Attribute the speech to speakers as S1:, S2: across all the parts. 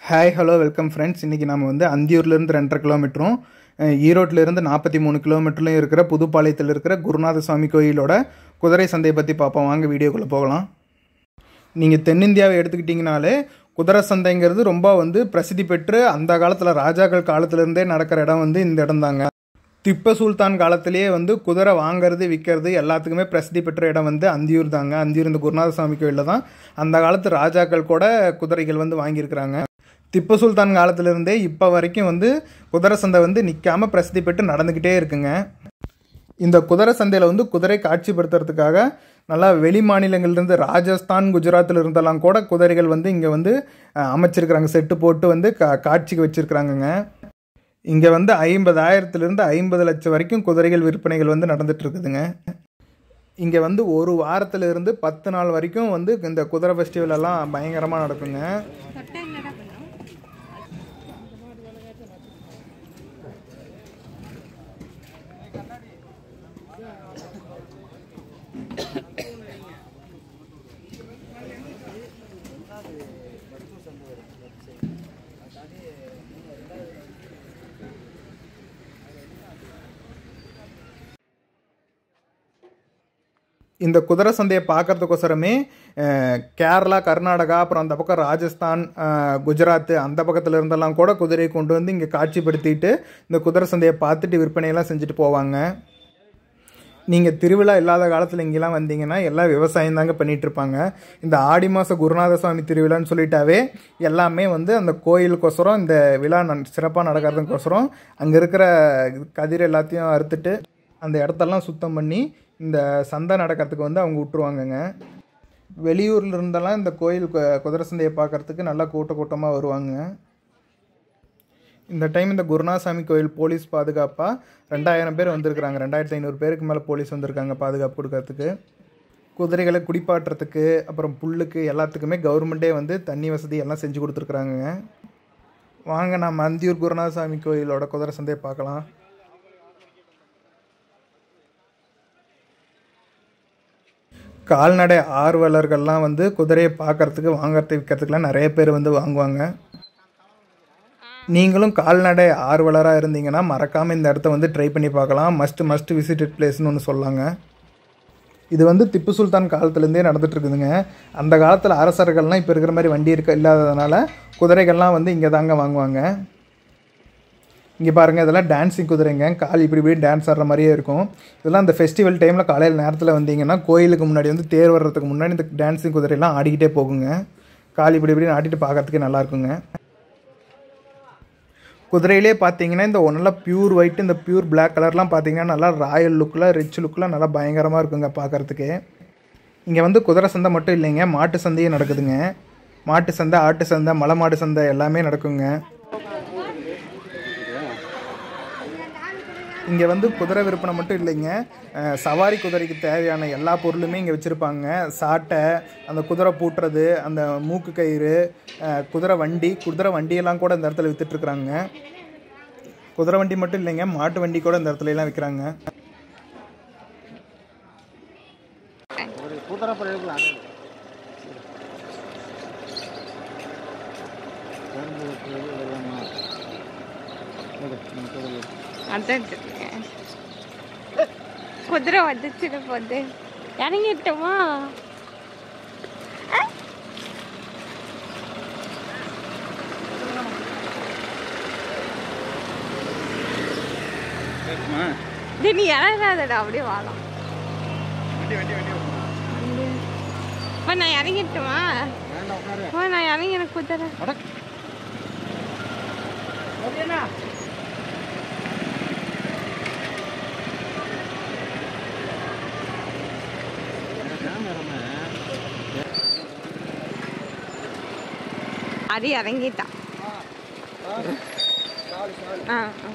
S1: Hi hello welcome friends இன்றைக்கி நம்ம வந்து அந்தியூர்லேருந்து ரெண்டரை கிலோமீட்டரும் அஹ், ஈரோட்டிலேருந்து நாற்பத்தி மூணு கிலோமீட்டர்லையும் இருக்கிற புதுப்பாளையத்தில் இருக்கிற குருநாத சுவாமி கோயிலோட குதிரை சந்தையை பற்றி பார்ப்போம் வாங்க வீடியோக்குள்ளே போகலாம் நீங்கள் தென்னிந்தியாவை எடுத்துக்கிட்டிங்கனாலே குதிரை சந்தைங்கிறது ரொம்ப வந்து பிரசித்தி பெற்று அந்த காலத்தில் ராஜாக்கள் காலத்திலேருந்தே நடக்கிற இடம் வந்து இந்த இடம் தாங்க திப்ப சுல்தான் காலத்திலேயே வந்து குதிரை வாங்குறது விற்கிறது எல்லாத்துக்குமே பிரசித்தி பெற்ற இடம் வந்து அந்தியூர் தாங்க அந்தியூர் இந்த குருநாத சுவாமி கோயிலில் தான் அந்த காலத்து ராஜாக்கள் கூட குதிரைகள் வந்து வாங்கியிருக்கிறாங்க திப்பு சுல்தான் காலத்திலிருந்தே இப்போ வரைக்கும் வந்து குதிரை சந்தை வந்து நிற்காம பிரசித்தி பெற்று நடந்துக்கிட்டே இருக்குங்க இந்த குதிரை சந்தையில் வந்து குதிரை காட்சிப்படுத்துறதுக்காக நல்லா வெளி மாநிலங்கள்லேருந்து ராஜஸ்தான் குஜராத்தில் இருந்தெல்லாம் கூட குதிரைகள் வந்து இங்கே வந்து அஹ், அமைச்சிருக்கிறாங்க செட்டு போட்டு வந்து கா காட்சிக்கு வச்சுருக்குறாங்கங்க இங்கே வந்து ஐம்பதாயிரத்துலேருந்து ஐம்பது லட்சம் வரைக்கும் குதிரைகள் விற்பனைகள் வந்து நடந்துட்டு இருக்குதுங்க இங்கே வந்து ஒரு வாரத்துல இருந்து பத்து நாள் வரைக்கும் வந்து இந்த குதிரை ஃபெஸ்டிவல் எல்லாம் பயங்கரமாக நடக்குங்க இந்த குதிரை சந்தையை பார்க்கறதுக்கோசரமே அஹ், கேரளா கர்நாடகா அப்புறம் அந்த பக்கம் ராஜஸ்தான் அஹ், குஜராத் அந்த பக்கத்துல இருந்தெல்லாம் கூட குதிரையை கொண்டு வந்து இங்கே காட்சிப்படுத்திட்டு இந்த குதிரை சந்தையை பார்த்துட்டு விற்பனையெல்லாம் செஞ்சுட்டு போவாங்க நீங்கள் திருவிழா இல்லாத காலத்தில் இங்கெல்லாம் வந்தீங்கன்னா எல்லாம் விவசாயம் தாங்க பண்ணிட்டு இருப்பாங்க இந்த ஆடி மாத குருநாத சுவாமி திருவிழான்னு சொல்லிட்டாவே எல்லாமே வந்து அந்த கோயிலுக்கோசரம் இந்த விழா சிறப்பாக நடக்கிறதுக்கோசரம் அங்கே இருக்கிற கதிர் எல்லாத்தையும் அறுத்துட்டு அந்த இடத்தெல்லாம் சுத்தம் பண்ணி இந்த சந்தை நடக்கிறதுக்கு வந்து அவங்க விட்டுருவாங்கங்க வெளியூர்ல இருந்தெல்லாம் இந்த கோயில் கு- குதிரை சந்தையை பார்க்கறதுக்கு நல்லா கூட்ட கூட்டமாக வருவாங்க இந்த டைம் இந்த குருநாசாமி கோயில் போலீஸ் பாதுகாப்பாக ரெண்டாயிரம் பேர் வந்திருக்கிறாங்க ரெண்டாயிரத்தி ஐநூறு பேருக்கு மேலே போலீஸ் வந்திருக்காங்க பாதுகாப்பு கொடுக்கறதுக்கு குதிரைகளை குடிப்பாட்டுறதுக்கு அப்புறம் புல்லுக்கு எல்லாத்துக்குமே கவர்மெண்ட்டே வந்து தண்ணி வசதி எல்லாம் செஞ்சு கொடுத்துருக்குறாங்க வாங்க நம்ம அந்தியூர் குருநாதசாமி கோயிலோட குதிரை சந்தையை பார்க்கலாம் கால்நடை ஆர்வலர்கள்லாம் வந்து குதிரையை பார்க்கறதுக்கு வாங்கறதுக்கு விற்கிறதுக்குலாம் நிறைய பேர் வந்து வாங்குவாங்க நீங்களும் கால்நடை ஆர்வலராக இருந்தீங்கன்னா மறக்காமல் இந்த இடத்த வந்து ட்ரை பண்ணி பார்க்கலாம் மஸ்ட் மஸ்ட் விசிட்டட் பிளேஸ்னு ஒன்று சொல்லாங்க இது வந்து திப்பு சுல்தான் காலத்துலேருந்தே நடந்துட்டு இருக்குதுங்க அந்த காலத்தில் அரசர்கள்லாம் இப்போ இருக்கிற மாதிரி வண்டி இருக்க இல்லாததுனால குதிரைகள்லாம் வந்து இங்கே தாங்க வாங்குவாங்க இங்கே பாருங்கள் இதெல்லாம் டான்ஸிங் குதிரைங்க கால் இப்படி இப்படி டான்ஸ் ஆடுற மாதிரியே இருக்கும் இதெல்லாம் அந்த ஃபெஸ்டிவல் டைமில் காலையில் நேரத்தில் வந்தீங்கன்னா கோயிலுக்கு முன்னாடி வந்து தேர் வர்றதுக்கு முன்னாடி இந்த டான்ஸிங் குதிரையெல்லாம் ஆடிக்கிட்டே போகுங்க கால் இப்படி இப்படி ஆடிட்டு பார்க்கறதுக்கே நல்லா இருக்குங்க குதிரையிலே பார்த்தீங்கன்னா இந்த நல்லா பியூர் ஒயிட் இந்த பியூர் பிளாக் கலர்லாம் பார்த்தீங்கன்னா நல்லா ராயல் லுக்கில் ரிச் லுக்கில் நல்லா பயங்கரமாக இருக்குங்க பார்க்கறதுக்கு இங்கே வந்து குதிரை சந்தை மட்டும் இல்லைங்க மாட்டு சந்தையும் நடக்குதுங்க மாட்டு சந்தை ஆட்டு சந்தை மலை மாடு சந்தை எல்லாமே நடக்குங்க இங்கே வந்து குதிரை விற்பனை மட்டும் இல்லைங்க அஹ், சவாரி குதிரைக்கு தேவையான எல்லா பொருளுமே இங்கே வச்சுருப்பாங்க சாட்டை அந்த குதிரை பூட்டுறது அந்த மூக்கு கயிறு அஹ், குதிரை வண்டி குதிரை வண்டியெல்லாம் கூட இந்த இடத்துல வித்துட்ருக்குறாங்க குதிரை வண்டி மட்டும் இல்லைங்க மாட்டு வண்டி கூட இந்த இடத்துல எல்லாம் விற்கிறாங்க
S2: அதான் இருக்கேன் குதிரை வந்துச்சுட போது இறங்கிட்டோமா டேய், நீ இறங்காதடா அப்படியே வாழலாம் அப்ப நான் இறங்கிட்டுமா அப்ப நான் இறங்கின குதிரை அது இறங்கிட்டான் ஆ ஆ.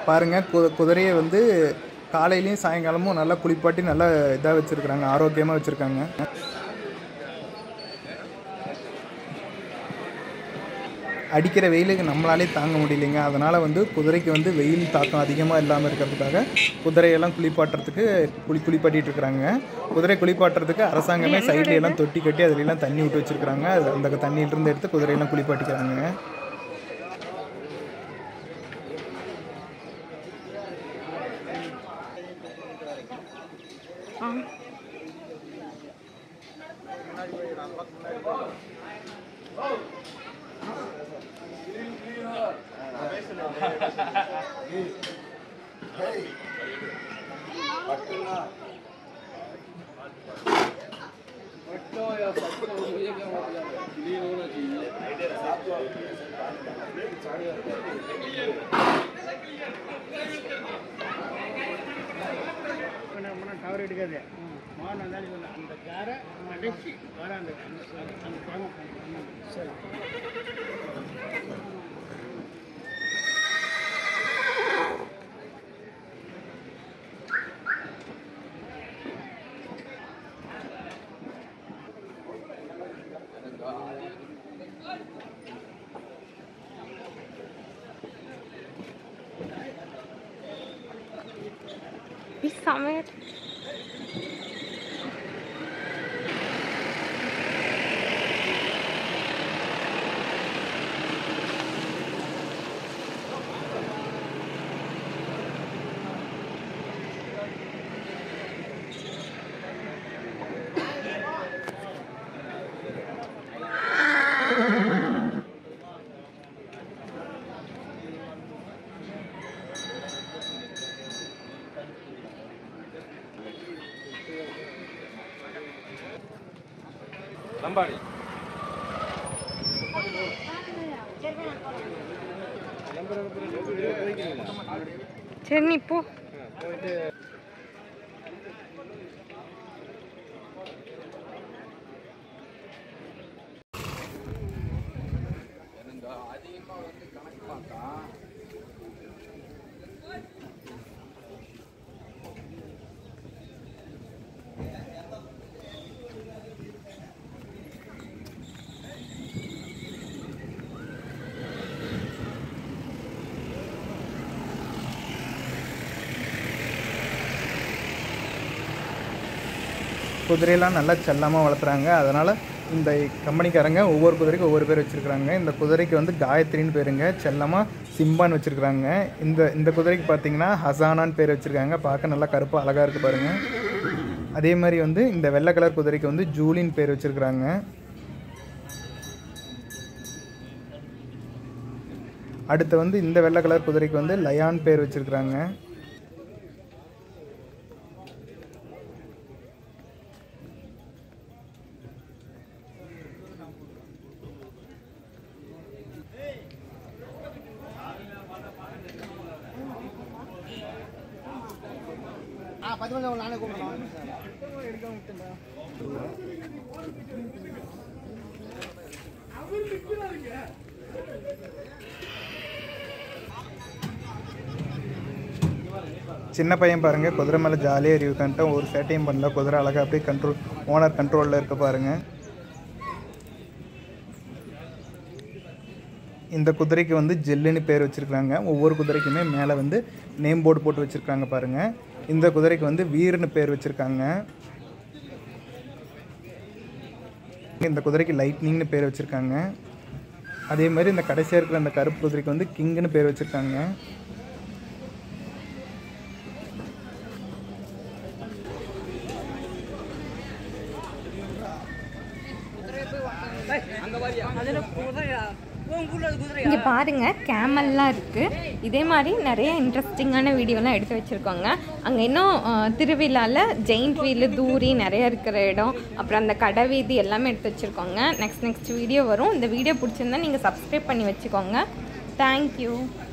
S1: பாருங்கள் கு குதிரையை வந்து காலையிலையும் சாயங்காலமும் நல்லா குளிப்பாட்டி நல்லா இதாக வச்சுருக்குறாங்க ஆரோக்கியமாக வச்சுருக்காங்க அடிக்கிற வெயிலுக்கு நம்மளாலே தாங்க முடியலைங்க அதனால் வந்து குதிரைக்கு வந்து வெயில் தாக்கம் அதிகமாக இல்லாமல் இருக்கிறதுக்காக குதிரையெல்லாம் குளிப்பாட்டுறதுக்கு குளி குளிப்பாட்டிட்டு இருக்கிறாங்க குதிரை குளிப்பாட்டுறதுக்கு அரசாங்கமே சைட்ல எல்லாம் தொட்டி கட்டி அதுல எல்லாம் தண்ணி விட்டு வச்சிருக்காங்க அது அந்த தண்ணியிலிருந்து எடுத்து குதிரையெல்லாம் குளிப்பாட்டிக்கிறாங்க
S2: ஆ
S3: டவர் எடுக்காது மான் வந்தாலும் இல்லை அந்த காரை அடைச்சி வர அந்த அந்த- அந்த தேவை சரி
S2: இது செமையா
S3: லம்பாடி
S2: சரி நீ போ
S1: குதிரையெல்லாம் நல்லா செல்லமாக வளர்த்துறாங்க அதனால் இந்த கம்பெனிக்காரங்க ஒவ்வொரு குதிரைக்கும் ஒவ்வொரு பேர் வச்சுருக்குறாங்க இந்த குதிரைக்கு வந்து காயத்ரின்னு பேருங்க செல்லமாக சிம்பான்னு வச்சுருக்குறாங்க இந்த இந்த குதிரைக்கு பார்த்தீங்கன்னா ஹசானான்னு பேர் வச்சுருக்காங்க பார்க்க நல்லா கருப்பு அழகாக இருக்குது பாருங்கள் அதே மாதிரி வந்து இந்த வெள்ளை கலர் குதிரைக்கு வந்து ஜூலின் பேர் வச்சுருக்குறாங்க அடுத்து வந்து இந்த வெள்ளை கலர் குதிரைக்கு வந்து லயான் பேர் வச்சுருக்குறாங்க
S3: ஆ பத்து மணி நானே கூப்பிடலாம்
S1: சின்ன பையன் பாருங்க குதிரை மேலே ஜாலியாக ஏறி உட்காந்துட்டு ஒரு சேட்டையும் பண்ணல குதிரை அழகாக அப்படியே கண்ட்ரோல் ஓனர் கண்ட்ரோலில் இருக்க பாருங்க இந்த குதிரைக்கு வந்து ஜெல்லுன்னு பேர் வச்சிருக்காங்க ஒவ்வொரு குதிரைக்குமே மேலே வந்து நேம் போர்டு போட்டு வச்சிருக்காங்க பாருங்க இந்த குதிரைக்கு வந்து வீர்னு பேர் வச்சிருக்காங்க இந்த குதிரைக்கு லைட்னிங்னு பேர் வச்சிருக்காங்க அதே மாதிரி இந்த கடைசியாக இருக்கிற அந்த கருப்பு குதிரைக்கு வந்து கிங்னு பேர் வச்சிருக்காங்க
S2: இங்கே பாருங்க கேமல்லாம் இருக்குது இதே மாதிரி நிறைய இன்ட்ரெஸ்டிங்கான வீடியோலாம் எடுத்து வச்சுருக்கோங்க அங்கே இன்னும் அஹ், திருவிழால ஜெயிண்ட் வீலு தூரி நிறைய இருக்கிற இடம் அப்புறம் அந்த கடை வீதி எல்லாமே எடுத்து வச்சுருக்கோங்க நெக்ஸ்ட் நெக்ஸ்ட் வீடியோ வரும் இந்த வீடியோ பிடிச்சிருந்தா நீங்கள் சப்ஸ்கிரைப் பண்ணி வச்சுக்கோங்க தேங்க்யூ